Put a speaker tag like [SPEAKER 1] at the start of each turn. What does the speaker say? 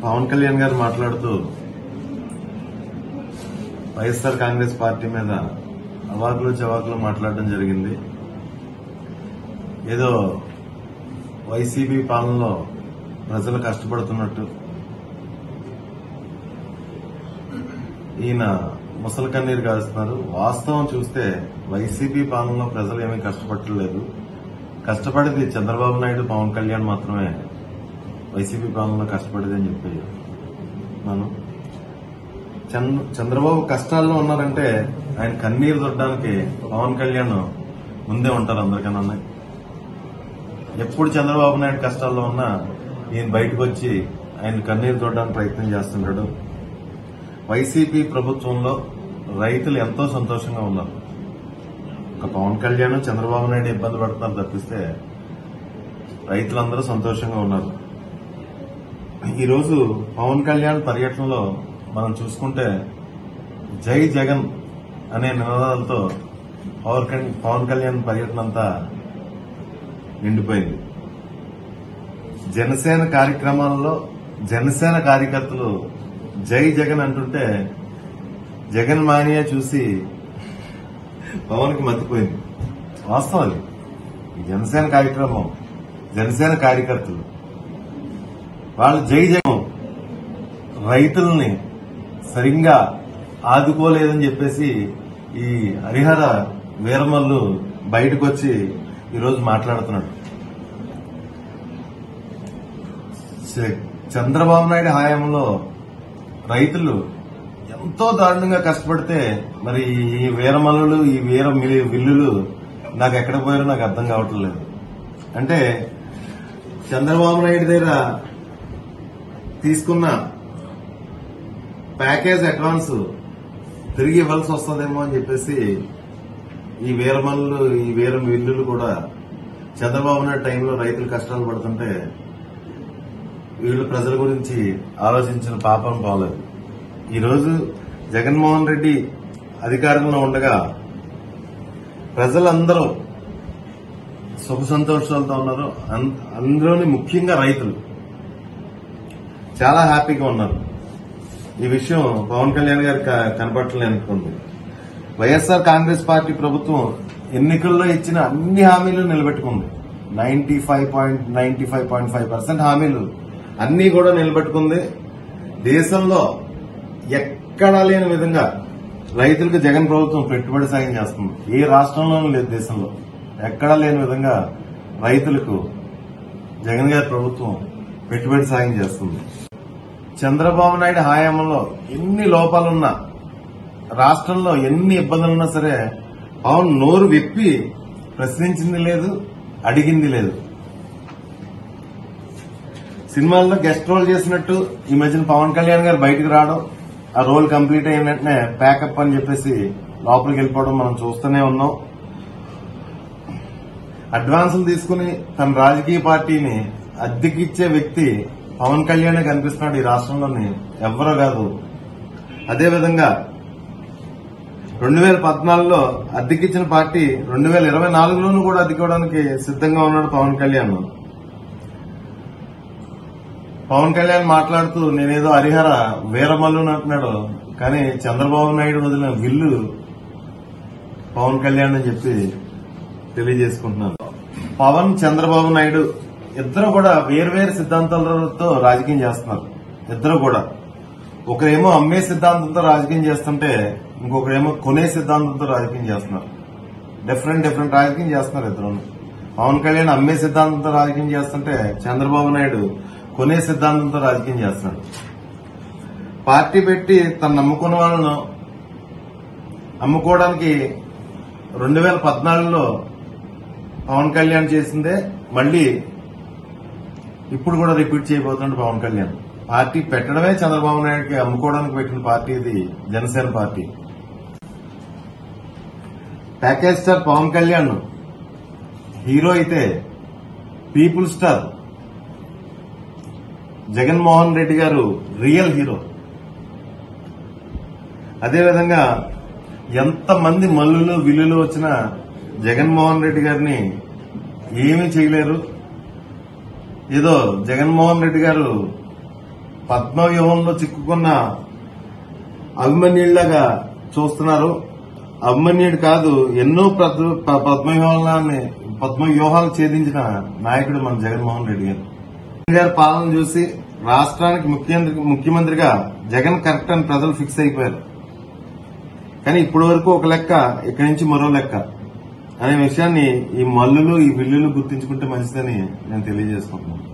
[SPEAKER 1] పవన్ కళ్యాణ్ గారు మాట్లాడుతూ వైఎస్ఆర్ కాంగ్రెస్ పార్టీ మీద అవాకులు చవాకులు మాట్లాడడం జరిగింది ఏదో వైసీపీ పాలనలో ప్రజలు కష్టపడుతున్నట్టు ఈయన ముసలి కన్నీరు కాస్తున్నారు వాస్తవం చూస్తే వైసీపీ పాలనలో ప్రజలు ఏమీ కష్టపడలేదు కష్టపడేది చంద్రబాబు నాయుడు పవన్ కళ్యాణ్ మాత్రమే వైసీపీ పాలనలో కష్టపడేది అని చెప్పి మనం చంద్ర- చంద్రబాబు కష్టాల్లో ఉన్నారంటే ఆయన కన్నీరు దొడ్డానికి పవన్ కళ్యాణ్ ముందే ఉంటారు అందరికన్నా ఎప్పుడు చంద్రబాబు నాయుడు కష్టాల్లో ఉన్నా ఈయన బయటకు వచ్చి ఆయన కన్నీరు తోడడానికి ప్రయత్నం చేస్తుంటాడు వైసీపీ ప్రభుత్వంలో రైతులు ఎంతో సంతోషంగా ఉన్నారు ఒక పవన్ కళ్యాణ్ చంద్రబాబు నాయుడు ఇబ్బంది పడుతున్నారు తప్పిస్తే రైతులందరూ సంతోషంగా ఉన్నారు ఈరోజు పవన్ కళ్యాణ్ పర్యటనలో మనం చూసుకుంటే జై జగన్ అనే నినాదాలతో పవన్ కళ్యాణ్- పవన్ కళ్యాణ్ పర్యటన అంతా నిండిపోయింది జనసేన కార్యక్రమాల్లో జనసేన కార్యకర్తలు జై జగన్ అంటుంటే జగన్ మానియా చూసి పవన్ కి మతిపోయింది వాస్తవం అది ఈ జనసేన కార్యక్రమం జనసేన కార్యకర్తలు వాళ్ళు జై జగన్ రైతుల్ని సరిగ్గా ఆదుకోలేదని చెప్పేసి ఈ హరిహర వీరమల్లు బయటకు వచ్చి ఈరోజు మాట్లాడుతున్నాడు చ- చంద్రబాబు నాయుడు హయాంలో రైతులు ఎంతో దారుణంగా కష్టపడితే మరి ఈ వీరమల్లులు ఈ వీర మిలి- విల్లులు నాకు ఎక్కడ పోయారో నాకు అర్థం కావటం లేదు అంటే చంద్రబాబు నాయుడు దగ్గర తీసుకున్న ప్యాకేజ్ అడ్వాన్స్ తిరిగి ఇవ్వాల్సి వస్తుందేమో అని చెప్పేసి ఈ వీరమల్లు ఈ వీర విల్లులు కూడా చంద్రబాబు నాయుడు టైంలో రైతులు కష్టాలు పడుతుంటే వీళ్ళు ప్రజల గురించి ఆలోచించిన పాపం పోలేదు ఈరోజు జగన్మోహన్ రెడ్డి అధికారంలో ఉండగా ప్రజలందరూ సుఖ సంతోషాలతో ఉన్నారు అం- అందులోని ముఖ్యంగా రైతులు చాలా హ్యాపీగా ఉన్నారు ఈ విషయం పవన్ కళ్యాణ్ గారికి క- కనపడట్లేదు అనుకుంది వైఎస్ఆర్ కాంగ్రెస్ పార్టీ ప్రభుత్వం ఎన్నికల్లో ఇచ్చిన అన్ని హామీలు నిలబెట్టుకుంది ninety five point ninety five point five percent హామీలు అన్ని కూడా నిలబెట్టుకుంది దేశంలో ఎక్కడా లేని విధంగా రైతులకు జగన్ ప్రభుత్వం పెట్టుబడి సాయం చేస్తుంది ఏ రాష్ట్రంలోనూ లేదు దేశంలో ఎక్కడా లేని విధంగా రైతులకు జగన్ గారి ప్రభుత్వం పెట్టుబడి సాయం చేస్తుంది చంద్రబాబు నాయుడు హయాంలో ఎన్ని లోపాలున్నా రాష్ట్రంలో ఎన్ని ఇబ్బందులున్నా సరే పవన్ నోరు విప్పి ప్రశ్నించింది లేదు అడిగింది లేదు సినిమాల్లో గెస్ట్ రోల్ చేసినట్టు ఈ మధ్యన పవన్ కళ్యాణ్ గారు బయటకు రావడం ఆ రోల్ కంప్లీట్ అయిన వెంటనే ప్యాకప్ అని చెప్పేసి లోపలికి వెళ్ళిపోవడం మనం చూస్తూనే ఉన్నాం అడ్వాన్సులు తీసుకుని తన రాజకీయ పార్టీని అద్దెకిచ్చే వ్యక్తి పవన్ కళ్యాణ్ కనిపిస్తున్నాడు ఈ రాష్ట్రంలోని ఎవరో కాదు అదేవిధంగా రెండు వేల పద్నాలుగులో అద్దెకిచ్చిన పార్టీ రెండు వేల ఇరవై నాలుగులోనూ కూడా అద్దెకోవడానికి సిద్ధంగా ఉన్నాడు పవన్ కళ్యాణ్ పవన్ కళ్యాణ్ మాట్లాడుతూ నేనేదో హరిహర వీరమల్లు అంటున్నాడు కానీ చంద్రబాబు నాయుడు వదిలిన విల్లు పవన్ కళ్యాణ్ అని చెప్పి తెలియజేసుకుంటున్నాను పవన్ చంద్రబాబు నాయుడు ఇద్దరు కూడా వేర్వేరు సిద్ధాంతాలతో రాజకీయం చేస్తున్నారు ఇద్దరు కూడా ఒకరేమో అమ్మే సిద్ధాంతంతో రాజకీయం చేస్తుంటే ఇంకొకరేమో కొనే సిద్ధాంతంతో రాజకీయం చేస్తున్నారు డిఫరెంట్ డిఫరెంట్ రాజకీయం చేస్తున్నారు ఇద్దరు పవన్ కళ్యాణ్ అమ్మే సిద్ధాంతంతో రాజకీయం చేస్తుంటే చంద్రబాబు నాయుడు కొనే సిద్ధాంతంతో రాజకీయం చేస్తున్నాడు పార్టీ పెట్టి తను నమ్ముకున్న వాళ్ళను అమ్ముకోవడానికి రెండు వేల పద్నాలుగులో పవన్ కళ్యాణ్ చేసిందే మళ్ళీ ఇప్పుడు కూడా రిపీట్ చేయబోతున్నాడు పవన్ కళ్యాణ్ పార్టీ పెట్టడమే చంద్రబాబు నాయుడుకి అమ్ముకోవడానికి పెట్టిన పార్టీ ఇది Janasena party package star Pawan Kalyan hero అయితే పీపుల్ స్టార్ జగన్మోహన్ రెడ్డి గారు రియల్ హీరో అదేవిధంగా ఎంతమంది మల్లులు విల్లులు వచ్చినా జగన్మోహన్ రెడ్డి గారిని ఏమీ చేయలేరు ఏదో జగన్మోహన్ రెడ్డి గారు పద్మవ్యూహంలో చిక్కుకున్న అభిమన్యుడిలాగా చూస్తున్నారు అభిమన్యుడు కాదు ఎన్నో పద్మ- ప- పద్మవ్యూహాలని పద్మవ్యూహాలు ఛేదించిన నాయకుడు మన జగన్మోహన్ రెడ్డి గారు జగన్ గారి పాలన చూసి రాష్ట్రానికి ముఖ్యమంత్రి ముఖ్యమంత్రిగా జగన్ కరెక్ట్ అని ప్రజలు ఫిక్స్ అయిపోయారు కానీ ఇప్పటి వరకు ఒక లెక్క ఇక్కడి నుంచి మరో లెక్క అనే విషయాన్ని ఈ మల్లులు ఈ విల్లులు గుర్తించుకుంటే మంచిదని నేను తెలియజేసుకుంటున్నాను